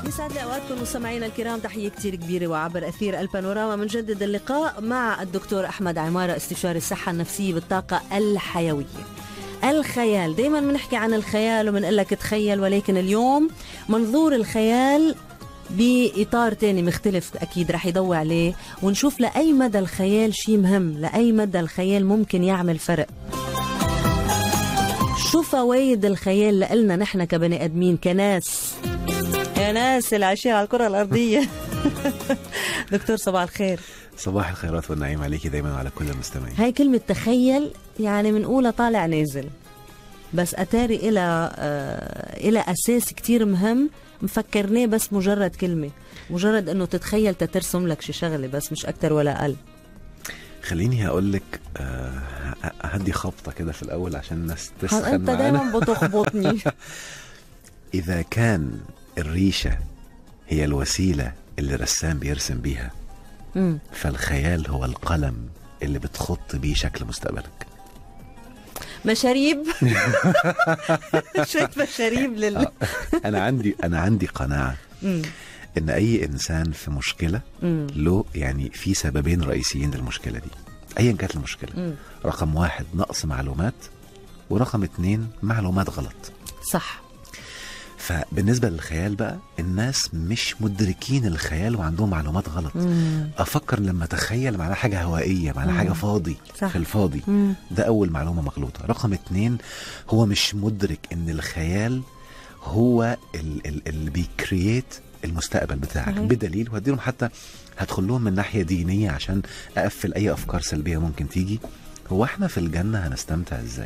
يسعد لي اوقاتكم مستمعينا الكرام تحيه كثير كبيره وعبر اثير البانوراما بنجدد اللقاء مع الدكتور احمد عماره استشاري الصحه النفسيه بالطاقه الحيويه. الخيال دائما بنحكي عن الخيال وبنقول لك تخيل ولكن اليوم منظور الخيال بإطار تاني مختلف أكيد رح يضوي عليه ونشوف لأي مدى الخيال شيء مهم لأي مدى الخيال ممكن يعمل فرق شو فوائد الخيال لنا نحن كبني ادمين كناس يا ناس اللي عايشين على الكره الارضيه دكتور صباح الخير صباح الخيرات والنعيم عليكي دايما وعلى كل المستمعين هاي كلمه تخيل يعني بنقولها طالع نازل بس اتاري الى آه الى اساس كتير مهم مفكرناه بس مجرد كلمه مجرد انه تتخيل تترسم لك شي شغله بس مش اكتر ولا اقل خليني هقول لك آه هدي خبطه كده في الاول عشان الناس تسخن انت معانا دايما بتخبطني اذا كان الريشه هي الوسيله اللي الرسام بيرسم بيها مم. فالخيال هو القلم اللي بتخط بيه شكل مستقبلك مشاريب شوية مشاريب لل انا عندي انا عندي قناعه مم. ان اي انسان في مشكله مم. له يعني في سببين رئيسيين للمشكله دي ايا كانت المشكله مم. رقم واحد نقص معلومات ورقم اتنين معلومات غلط صح فبالنسبه للخيال بقى الناس مش مدركين الخيال وعندهم معلومات غلط مم. افكر لما اتخيل معناها حاجه هوائيه معناها حاجه فاضي صح. في الفاضي مم. ده اول معلومه مغلوطه رقم اتنين هو مش مدرك ان الخيال هو ال- ال- اللي بيكرييت المستقبل بتاعك صحيح. بدليل وهديلهم حتى هدخل لهم من ناحيه دينيه عشان اقفل اي افكار سلبيه ممكن تيجي هو احنا في الجنه هنستمتع ازاي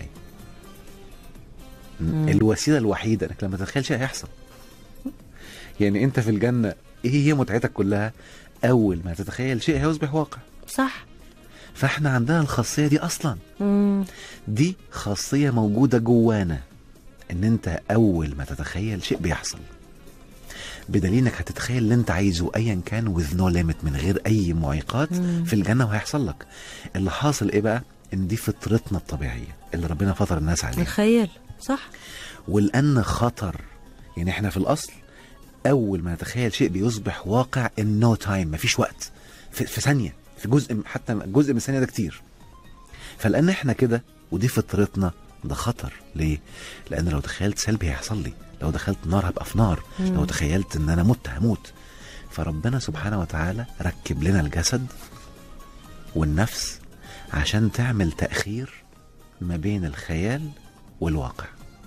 مم. الوسيله الوحيده انك لما تتخيل شيء هيحصل يعني انت في الجنه ايه هي متعتك كلها اول ما تتخيل شيء هيصبح واقع صح فاحنا عندنا الخاصيه دي اصلا مم. دي خاصيه موجوده جوانا ان انت اول ما تتخيل شيء بيحصل بدليل انك هتتخيل اللي انت عايزه ايا كان with no limit من غير اي معيقات مم. في الجنه وهيحصل لك اللي حاصل ايه بقى ان دي فطرتنا الطبيعيه اللي ربنا فطر الناس عليها الخيال صح ولان خطر يعني احنا في الاصل اول ما نتخيل شيء بيصبح واقع in no time مفيش وقت في, في ثانيه في جزء حتى جزء من ثانيه ده كتير فلان احنا كده ودي فطرتنا ده خطر ليه لان لو تخيلت سلبي هيحصل لي لو دخلت نار هبقى في نار لو تخيلت ان انا مت هموت فربنا سبحانه وتعالى ركب لنا الجسد والنفس عشان تعمل تاخير ما بين الخيال والواقع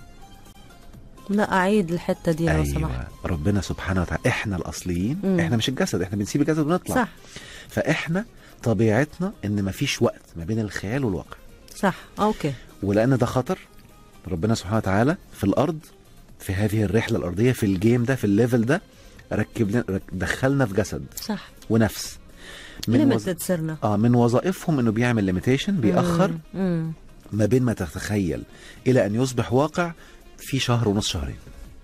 لا اعيد الحته دي لو سمحت ايوه ربنا سبحانه وتعالى احنا الاصليين مم. احنا مش الجسد احنا بنسيب الجسد ونطلع صح فاحنا طبيعتنا ان مفيش وقت ما بين الخيال والواقع صح اوكي ولان ده خطر ربنا سبحانه وتعالى في الارض في هذه الرحله الارضيه في الجيم ده في الليفل ده ركب لنا رك- دخلنا في جسد صح ونفس وظ... ليميتد صرنا اه من وظائفهم انه بيعمل ليميتيشن بيأخر مم. ما بين ما تتخيل الى ان يصبح واقع في شهر ونص شهرين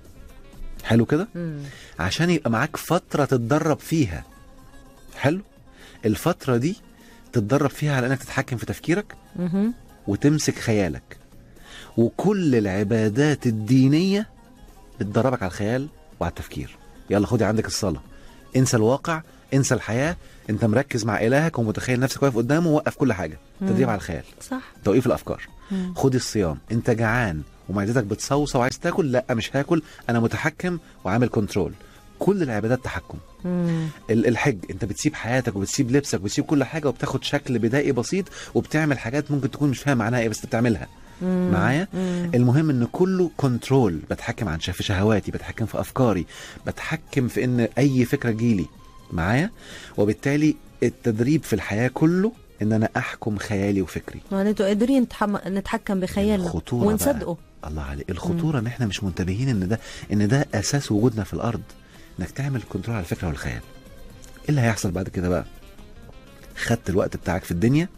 حلو كده مم. عشان يبقى معاك فترة تتدرب فيها حلو الفترة دي تتدرب فيها على انك تتحكم في تفكيرك مهم. وتمسك خيالك وكل العبادات الدينية بتدربك على الخيال وعلى التفكير يلا خدي عندك الصلاة انسى الواقع انسى الحياة انت مركز مع الهك ومتخيل نفسك واقف قدامه ووقف كل حاجة تدريب على الخيال صح توقيف الافكار مم. خدي الصيام انت جعان ومعدتك بتصوصه وعايز تاكل لا مش هاكل انا متحكم وعامل كنترول كل العبادات تحكم مم. ال- الحج انت بتسيب حياتك وبتسيب لبسك وبتسيب كل حاجه وبتاخد شكل بدائي بسيط وبتعمل حاجات ممكن تكون مش فاهم معناها ايه بس بتعملها مم. معايا مم. المهم ان كله كنترول بتحكم عن شف شهواتي بتحكم في افكاري بتحكم في ان اي فكره تجيلي معايا وبالتالي التدريب في الحياه كله ان انا احكم خيالي وفكري معناته قادرين نتحم... نتحكم بخيالنا الخطورة بقى. ونصدقه الله عليك الخطوره ان احنا مش منتبهين ان ده ان ده اساس وجودنا في الارض انك تعمل كنترول على الفكره والخيال ايه اللي هيحصل بعد كده بقى خدت الوقت بتاعك في الدنيا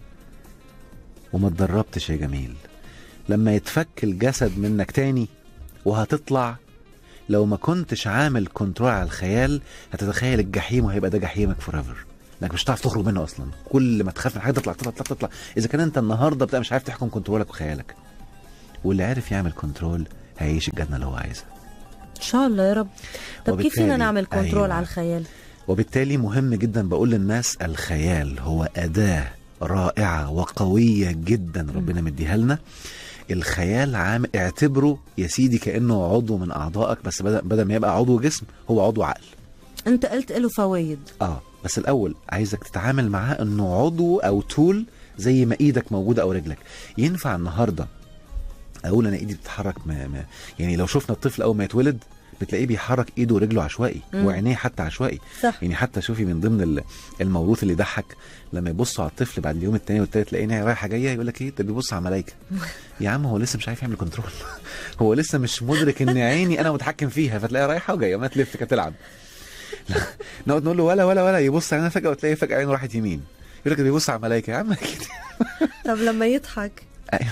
وما اتدربتش يا جميل لما يتفك الجسد منك تاني وهتطلع لو ما كنتش عامل كنترول على الخيال هتتخيل الجحيم وهيبقى ده جحيمك فور ايفر انك مش هتعرف تخرج منه اصلا كل ما تخاف من حاجه تطلع تطلع تطلع تطلع اذا كان انت النهارده بتبقى مش عارف تحكم كنترولك وخيالك واللي عارف يعمل كنترول هيعيش الجنه اللي هو عايزها شاء الله يا رب طب كيف فينا وبالتالي- نعمل كنترول أيوة. على الخيال وبالتالي مهم جدا بقول للناس الخيال هو أداة رائعة وقوية جدا ربنا مديها لنا الخيال عام اعتبره يا سيدي كأنه عضو من أعضائك بس بدل بدل ما يبقى عضو جسم هو عضو عقل انت قلت له فوائد اه بس الأول عايزك تتعامل معاه إنه عضو أو تول زي ما إيدك موجودة أو رجلك ينفع النهاردة أقول أنا إيدي بتتحرك ما ما يعني لو شفنا الطفل أول ما يتولد بتلاقيه بيحرك ايده ورجله عشوائي مم. وعينيه حتى عشوائي صح يعني حتى شوفي من ضمن ال- الموروث اللي يضحك لما يبصوا على الطفل بعد اليوم الثاني والثالث تلاقيه عينيه رايحه جايه يقول لك ايه ده بيبص على ملايكه يا عم هو لسه مش عارف يعمل كنترول هو لسه مش مدرك ان عيني انا متحكم فيها فتلاقيها رايحه وجايه ما تلف كده تلعب لا، نقعد نقول له ولا ولا ولا يبص علينا فجاه وتلاقي فجاه عينه راحت يمين يقول لك ده بيبص على ملايكه يا عم أكيد. طب لما يضحك أيوة.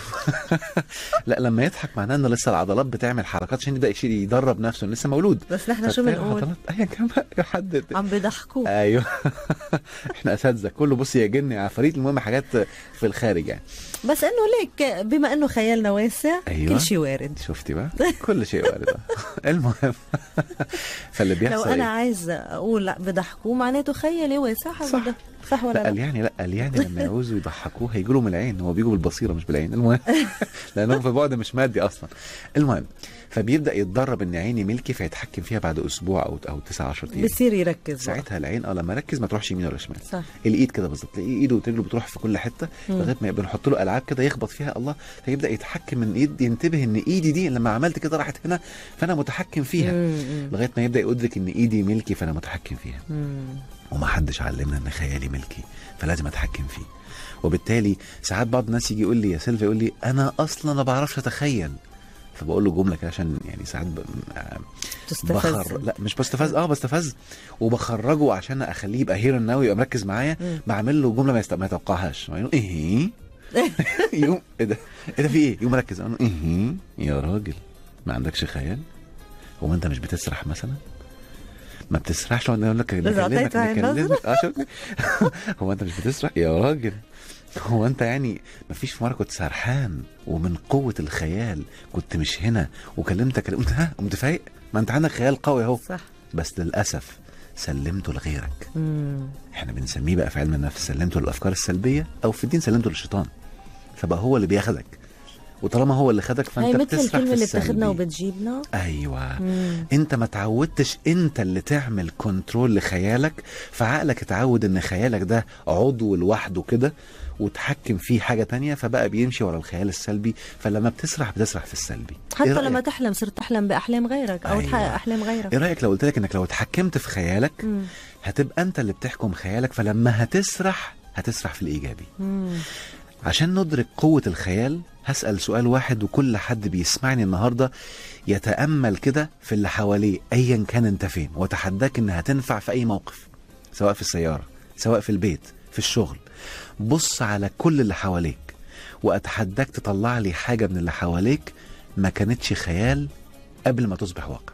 لا لما يضحك معناه انه لسه العضلات بتعمل حركات عشان يبدا يشيل يدرب نفسه إنه لسه مولود بس نحن شو فتلاقي بنقول العضلات- ايا كان بقى حد عم بيضحكوا ايوه احنا اساتذه كله بص يا جن يا عفاريت المهم حاجات في الخارج يعني بس انه ليك بما انه خيالنا واسع أيوة. كل شيء وارد شفتي بقى كل شيء وارد آه. المهم فاللي لو بيحصل انا إيه؟ عايز اقول لا بضحكوا معناته خيالي واسع صح. صح صح ولا لا لا قال يعني لا قال يعني لما يعوزوا يضحكوه هيجوا له من العين هو بيجوا بالبصيره مش بالعين المهم لانهم في بعد مش مادي اصلا المهم فبيبدا يتدرب ان عيني ملكي فيتحكم فيها بعد اسبوع او او 9 10 ايام بصير يركز بقى. ساعتها العين اه لما ركز ما تروحش يمين ولا شمال صح الايد كده بالظبط تلاقيه ايده ورجله بتروح في كل حته مم. لغايه ما يبقى نحط له العاب كده يخبط فيها الله فيبدا يتحكم من ايد ينتبه ان ايدي دي لما عملت كده راحت هنا فانا متحكم فيها مم، مم. لغايه ما يبدا يدرك ان ايدي ملكي فانا متحكم فيها مم. ومحدش علمنا ان خيالي ملكي فلازم اتحكم فيه وبالتالي ساعات بعض الناس يجي يقول لي يا سيلفي يقول لي انا اصلا ما بعرفش اتخيل فبقول له جمله كده عشان يعني ساعات ب... تستفز بخر لا مش بستفز اه بستفز وبخرجه عشان اخليه يبقى هيرو ناوي يبقى مركز معايا مم. بعمل له جمله ما, يست... ما يتوقعهاش يقول ايه يقوم ايه ده ايه ده في ايه يقوم مركز اقول له ايه يا راجل ما عندكش خيال هو انت مش بتسرح مثلا ما بتسرحش وانا اقول لك إذا أعطيت عين نكلمك اه شوف هو انت مش بتسرح يا راجل هو انت يعني ما فيش في مره كنت سرحان ومن قوه الخيال كنت مش هنا وكلمتك قمت ها قمت فايق ما انت عندك خيال قوي اهو صح بس للاسف سلمته لغيرك مم. احنا بنسميه بقى في علم النفس سلمته للافكار السلبيه او في الدين سلمته للشيطان فبقى هو اللي بياخدك وطالما هو اللي خدك فانت هي مثل بتسرح الكلمه في اللي السلبي. بتاخدنا وبتجيبنا ايوه مم. انت ما تعودتش انت اللي تعمل كنترول لخيالك فعقلك اتعود ان خيالك ده عضو لوحده كده وتحكم فيه حاجة تانية فبقى بيمشي ورا الخيال السلبي فلما بتسرح بتسرح في السلبي حتى إيه لما رأيك؟ تحلم صرت تحلم باحلام غيرك او أيوة. تحقق احلام غيرك ايه رأيك لو قلت لك انك لو اتحكمت في خيالك مم. هتبقى انت اللي بتحكم خيالك فلما هتسرح هتسرح في الايجابي مم. عشان ندرك قوة الخيال هسأل سؤال واحد وكل حد بيسمعني النهاردة يتأمل كده في اللي حواليه أيا كان انت فين وتحداك انها تنفع في أي موقف سواء في السيارة سواء في البيت في الشغل بص على كل اللي حواليك وأتحداك تطلع لي حاجة من اللي حواليك ما كانتش خيال قبل ما تصبح واقع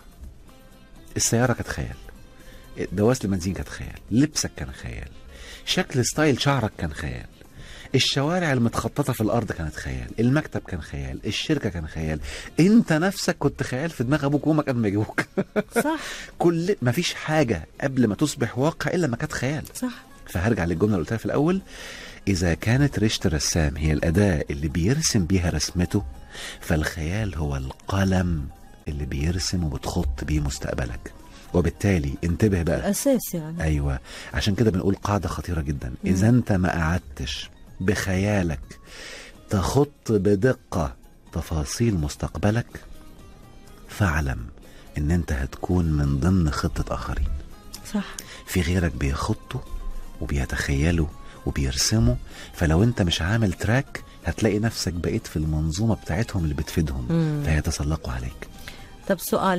السيارة كانت خيال دواسة البنزين كانت خيال لبسك كان خيال شكل ستايل شعرك كان خيال الشوارع المتخططة في الأرض كانت خيال المكتب كان خيال الشركة كان خيال انت نفسك كنت خيال في دماغ ابوك وامك قبل ما يجيبوك صح كل مفيش حاجة قبل ما تصبح واقع إلا ما كانت خيال صح فهرجع للجملة اللي قلتها في الأول إذا كانت ريشة الرسام هي الأداة اللي بيرسم بيها رسمته فالخيال هو القلم اللي بيرسم وبتخط بيه مستقبلك وبالتالي انتبه بقى الاساس يعني ايوه عشان كده بنقول قاعده خطيره جدا اذا انت ما قعدتش بخيالك تخط بدقه تفاصيل مستقبلك فاعلم ان انت هتكون من ضمن خطه اخرين صح في غيرك بيخطوا وبيتخيلوا وبيرسموا فلو انت مش عامل تراك هتلاقي نفسك بقيت في المنظومه بتاعتهم اللي بتفيدهم مم. فيتسلقوا عليك طب سؤال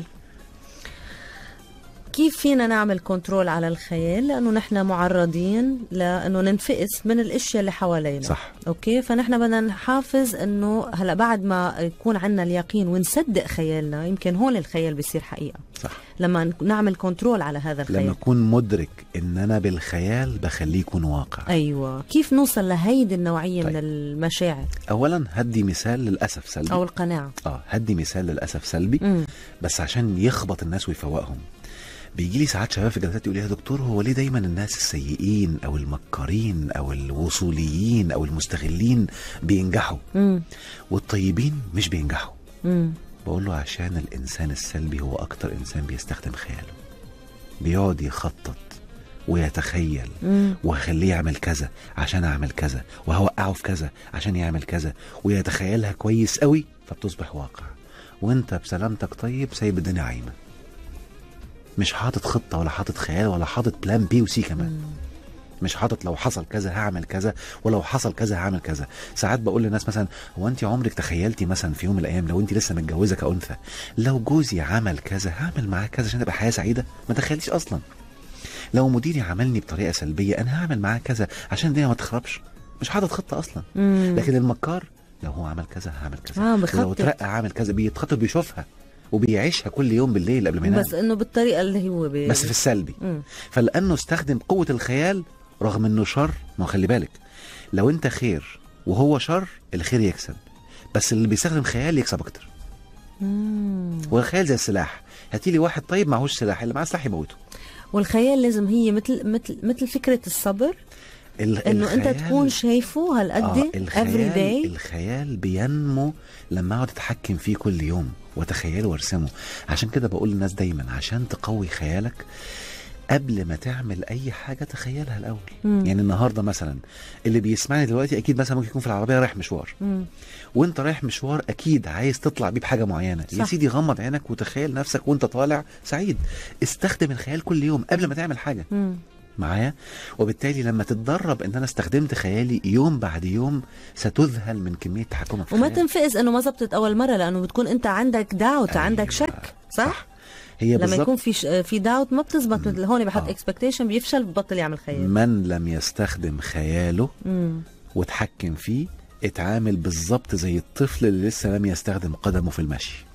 كيف فينا نعمل كنترول على الخيال لانه نحن معرضين لانه ننفقس من الاشياء اللي حوالينا صح اوكي فنحن بدنا نحافظ انه هلا بعد ما يكون عندنا اليقين ونصدق خيالنا يمكن هون الخيال بيصير حقيقه صح لما ن- نعمل كنترول على هذا لما الخيال اكون مدرك ان انا بالخيال بخليه يكون واقع ايوه كيف نوصل لهيدي النوعيه طيب. من المشاعر اولا هدي مثال للاسف سلبي او القناعه اه هدي مثال للاسف سلبي امم بس عشان يخبط الناس ويفوقهم بيجي لي ساعات شباب في الجلسات يقول لي يا دكتور هو ليه دايما الناس السيئين او المكارين او الوصوليين او المستغلين بينجحوا امم والطيبين مش بينجحوا امم بقول له عشان الانسان السلبي هو اكتر انسان بيستخدم خياله بيقعد يخطط ويتخيل امم وهخليه يعمل كذا عشان اعمل كذا وهوقعه في كذا عشان يعمل كذا ويتخيلها كويس قوي فبتصبح واقع وانت بسلامتك طيب سايب الدنيا عايمه مش حاطط خطه ولا حاطط خيال ولا حاطط بلان بي وسي كمان مش حاطط لو حصل كذا هعمل كذا ولو حصل كذا هعمل كذا ساعات بقول للناس مثلا هو انت عمرك تخيلتي مثلا في يوم من الايام لو انت لسه متجوزه كانثى لو جوزي عمل كذا هعمل معاه كذا عشان تبقى حياه سعيده ما تخيلتيش اصلا لو مديري عملني بطريقه سلبيه انا هعمل معاه كذا عشان الدنيا ما تخربش مش حاطط خطه اصلا امم لكن المكار لو هو عمل كذا هعمل كذا آه، لو بخطط. اترقى عامل كذا بيتخطط بيشوفها وبيعيشها كل يوم بالليل قبل ما ينام بس انه بالطريقه اللي هو بي... بس في السلبي مم. فلانه استخدم قوه الخيال رغم انه شر ما هو خلي بالك لو انت خير وهو شر الخير يكسب بس اللي بيستخدم خيال يكسب اكتر مم. والخيال زي السلاح هاتي لي واحد طيب معهوش سلاح اللي معاه سلاح يموته والخيال لازم هي مثل مثل مثل فكره الصبر ال- انه انت الخيال- تكون شايفه هالقد آه افري الخيال داي الخيال بينمو لما اقعد اتحكم فيه كل يوم واتخيله وارسمه عشان كده بقول للناس دايما عشان تقوي خيالك قبل ما تعمل اي حاجه تخيلها الاول مم. يعني النهارده مثلا اللي بيسمعني دلوقتي اكيد مثلا ممكن يكون في العربيه رايح مشوار وانت رايح مشوار اكيد عايز تطلع بيه بحاجه معينه يا صح. سيدي غمض عينك وتخيل نفسك وانت طالع سعيد استخدم الخيال كل يوم قبل ما تعمل حاجه معايا وبالتالي لما تتدرب ان انا استخدمت خيالي يوم بعد يوم ستذهل من كميه تحكمك في وما خيالك. تنفئز انه ما زبطت اول مره لانه بتكون انت عندك داوت أيوة. عندك شك صح؟ هي لما بالظبط يكون في ش... في داوت ما بتزبط مثل هون بحط آه. اكسبكتيشن بيفشل ببطل يعمل خيال من لم يستخدم خياله مم. وتحكم فيه اتعامل بالظبط زي الطفل اللي لسه لم يستخدم قدمه في المشي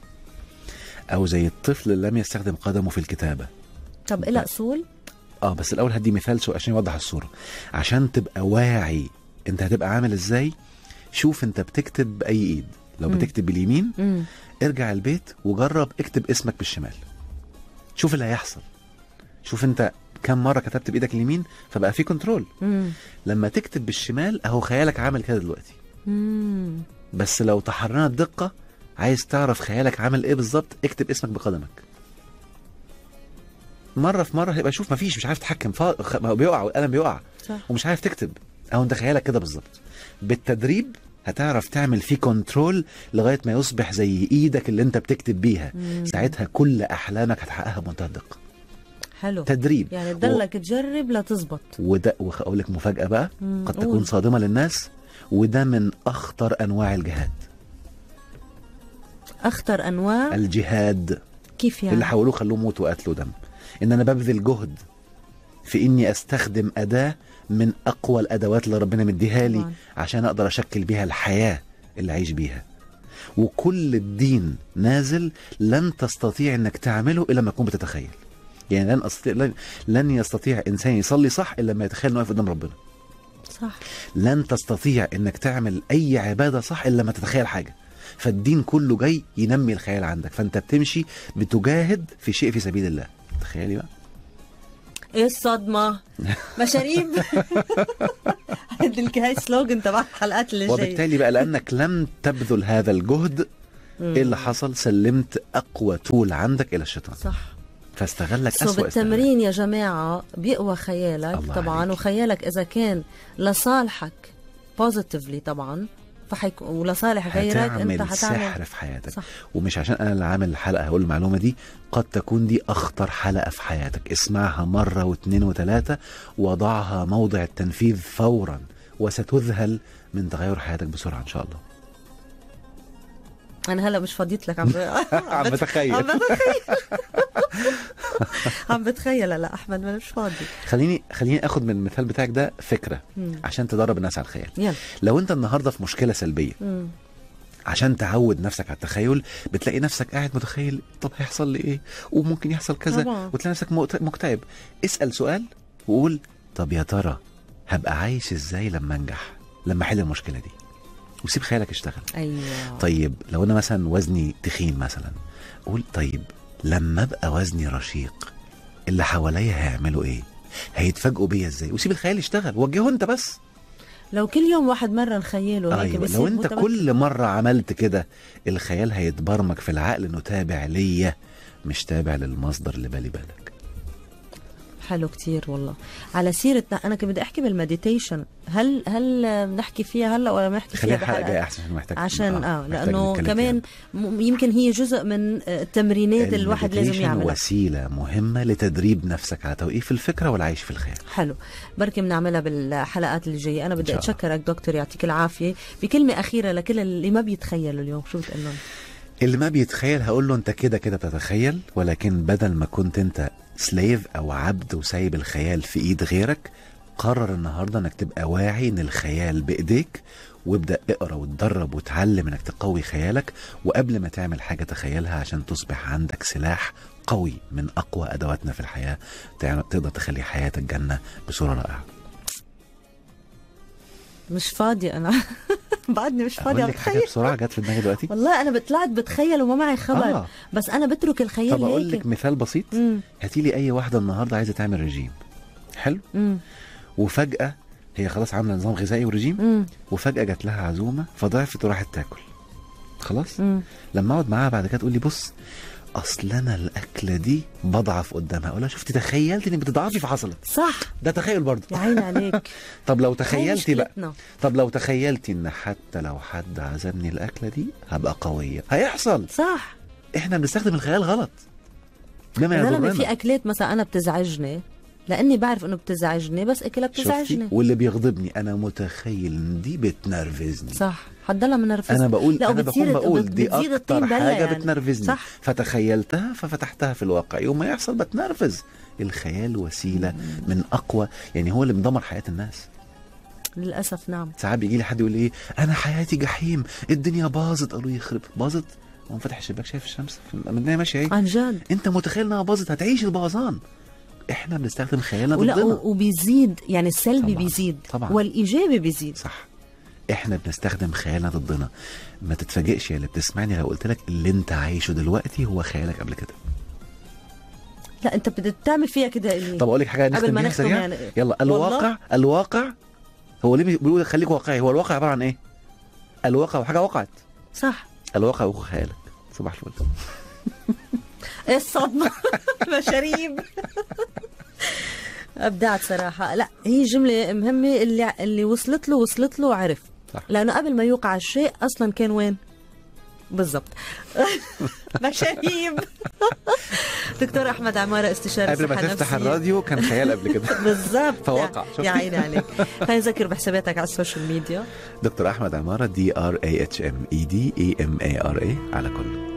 او زي الطفل اللي لم يستخدم قدمه في الكتابه طب إلى اصول اه بس الاول هدي مثال شو عشان يوضح الصوره عشان تبقى واعي انت هتبقى عامل ازاي شوف انت بتكتب باي ايد لو مم. بتكتب باليمين مم. ارجع البيت وجرب اكتب اسمك بالشمال شوف اللي هيحصل شوف انت كم مره كتبت بايدك اليمين فبقى في كنترول مم. لما تكتب بالشمال اهو خيالك عامل كده دلوقتي مم. بس لو تحرنا الدقه عايز تعرف خيالك عامل ايه بالظبط اكتب اسمك بقدمك مره في مره هيبقى شوف مفيش مش عارف تتحكم فا... خ- ما هو بيقع والقلم بيقع صح ومش عارف تكتب اهو انت خيالك كده بالظبط بالتدريب هتعرف تعمل فيه كنترول لغايه ما يصبح زي ايدك اللي انت بتكتب بيها مم. ساعتها كل احلامك هتحققها بمنتهى الدقه حلو تدريب يعني تضلك تجرب لتزبط وده واقول لك مفاجاه بقى مم. قد قول. تكون صادمه للناس وده من اخطر انواع الجهاد اخطر انواع الجهاد كيف يعني اللي حاولوه خلوه موت وقتل ودم ان انا ببذل جهد في اني استخدم اداه من اقوى الادوات اللي ربنا مديها لي طبعاً. عشان اقدر اشكل بيها الحياه اللي عايش بيها وكل الدين نازل لن تستطيع انك تعمله الا لما تكون بتتخيل يعني لن استطيع لن, لن يستطيع انسان يصلي صح الا لما يتخيل انه واقف قدام ربنا صح لن تستطيع انك تعمل اي عباده صح الا لما تتخيل حاجه فالدين كله جاي ينمي الخيال عندك فانت بتمشي بتجاهد في شيء في سبيل الله تخيلي بقى ايه الصدمه مشاريب هيدي هاي سلوجن تبع الحلقات اللي جايه وبالتالي بقى لانك لم تبذل هذا الجهد ايه اللي حصل سلمت اقوى تول عندك الى الشيطان صح فاستغلك سو اسوء استغلال. بالتمرين يا جماعة بيقوى خيالك الله طبعا عليك. وخيالك إذا كان لصالحك بوزيتيفلي طبعا فحيك ولصالح غيرك أنت هتعمل هتعمل سحر في حياتك صح ومش عشان انا اللي عامل الحلقه هقول المعلومه دي قد تكون دي اخطر حلقه في حياتك اسمعها مره واثنين وثلاثه وضعها موضع التنفيذ فورا وستذهل من تغير حياتك بسرعه ان شاء الله أنا هلا مش فضيت لك عم عم بتخيل عم بتخيل عم بتخيل لا أحمد ما أنا مش فاضي خليني خليني اخد من المثال بتاعك ده فكره مم. عشان تدرب الناس على الخيال يلا لو انت النهارده في مشكله سلبيه مم. عشان تعود نفسك على التخيل بتلاقي نفسك قاعد متخيل طب هيحصل لي ايه وممكن يحصل كذا طبعاً. وتلاقي نفسك مكت- مكتئب اسال سؤال وقول طب يا ترى هبقى عايش ازاي لما انجح لما احل المشكله دي وسيب خيالك يشتغل ايوه طيب لو انا مثلا وزني تخين مثلا قول طيب لما ابقى وزني رشيق اللي حواليا هيعملوا ايه هيتفاجئوا بيا ازاي وسيب الخيال يشتغل وجهه انت بس لو كل يوم واحد مرن خياله هيك ايوه بصير لو انت متمكن. كل مره عملت كده الخيال هيتبرمج في العقل انه تابع ليا مش تابع للمصدر اللي بالي بالك حلو كتير والله على سيرة انا كنت بدي احكي بالمديتيشن هل هل بنحكي فيها هلا ولا بنحكي فيها خليها الحلقه بحلقة؟ جايه احسن عشان محتاج عشان اه محتاج لانه نتكلم كمان فيها. م- يمكن هي جزء من آه، التمرينات اللي الواحد لازم المديتيشن يعملها وسيله مهمه لتدريب نفسك على توقيف الفكره والعيش في الخيال حلو بركي بنعملها بالحلقات اللي جايه انا بدي إن شاء الله. اتشكرك دكتور يعطيك العافيه بكلمه اخيره لكل اللي ما بيتخيلوا اليوم شو بتقول لهم اللي ما بيتخيل هقول له انت كده كده بتتخيل ولكن بدل ما كنت انت سليف او عبد وسايب الخيال في ايد غيرك قرر النهارده انك تبقى واعي ان الخيال بايديك وابدا اقرا وتدرب وتعلم انك تقوي خيالك وقبل ما تعمل حاجه تخيلها عشان تصبح عندك سلاح قوي من اقوى ادواتنا في الحياه تع- تقدر تخلي حياتك جنه بصوره رائعه مش فاضيه انا بعدني مش فاضيه اقول لك حاجه اتخيل بسرعه جت في دماغي دلوقتي والله انا طلعت بتخيل وما معي خبر آه. بس انا بترك الخيال طب اقول هيك لك مثال بسيط مم. هاتي لي اي واحده النهارده عايزه تعمل رجيم حلو مم. وفجأة هي خلاص عاملة نظام غذائي ورجيم مم. وفجأة جات لها عزومة فضعفت وراحت تاكل خلاص مم. لما اقعد معاها بعد كده تقول لي بص اصل انا الاكله دي بضعف قدامها اقول لها شفتي تخيلت انك بتضعفي فحصلت صح ده تخيل برضه يا عيني عليك طب لو هاي تخيلتي بقى مشكلتنا. طب لو تخيلتي ان حتى لو حد عزمني الاكله دي هبقى قويه هيحصل صح احنا بنستخدم الخيال غلط بما يا زلمه في يضرنا اكلات مثلا انا بتزعجني لاني بعرف انه بتزعجني بس اكلها شفتي بتزعجني واللي بيغضبني انا متخيل ان دي بتنرفزني صح حتضلها منرفزة انا بقول لا انا وبتصير- بكون بقول بت- دي بتزيد اكتر الطين بلة حاجه يعني. بتنرفزني صح فتخيلتها ففتحتها في الواقع يوم ما يحصل بتنرفز الخيال وسيله من اقوى يعني هو اللي مدمر حياه الناس للاسف نعم ساعات بيجي لي حد يقول لي ايه انا حياتي جحيم الدنيا باظت اقول له يخرب باظت وقام فاتح الشباك شايف الشمس في- الدنيا ماشيه ايه عن جد انت متخيل انها باظت هتعيش البوظان احنا بنستخدم خيالنا ولا ضدنا و- وبيزيد يعني السلبي طبعاً. بيزيد طبعاً. والايجابي بيزيد صح احنا بنستخدم خيالنا ضدنا ما تتفاجئش يا اللي بتسمعني لو قلت لك اللي انت عايشه دلوقتي هو خيالك قبل كده لا انت بدك تعمل فيها كده إلي. طب اقول لك حاجه قبل نختم ما بيها نختم سريعا يعني يلا والله؟ الواقع الواقع هو ليه بيقولوا خليك واقعي هو الواقع عباره عن ايه الواقع وحاجه وقعت صح الواقع هو خيالك صباح الفل ايه الصدمة مشاريب ابدعت صراحة لا هي جملة مهمة اللي اللي وصلت له وصلت له وعرف صح. لانه قبل ما يوقع الشيء اصلا كان وين بالضبط مشاريب دكتور احمد عمارة استشاري قبل ما صحة تفتح نفسية. الراديو كان خيال قبل كده بالضبط فوقع. شفتي؟ يا عيني عليك خلينا نذكر بحساباتك على السوشيال ميديا دكتور احمد عماره دي ار اي اتش ام اي دي اي ام اي ار اي على كله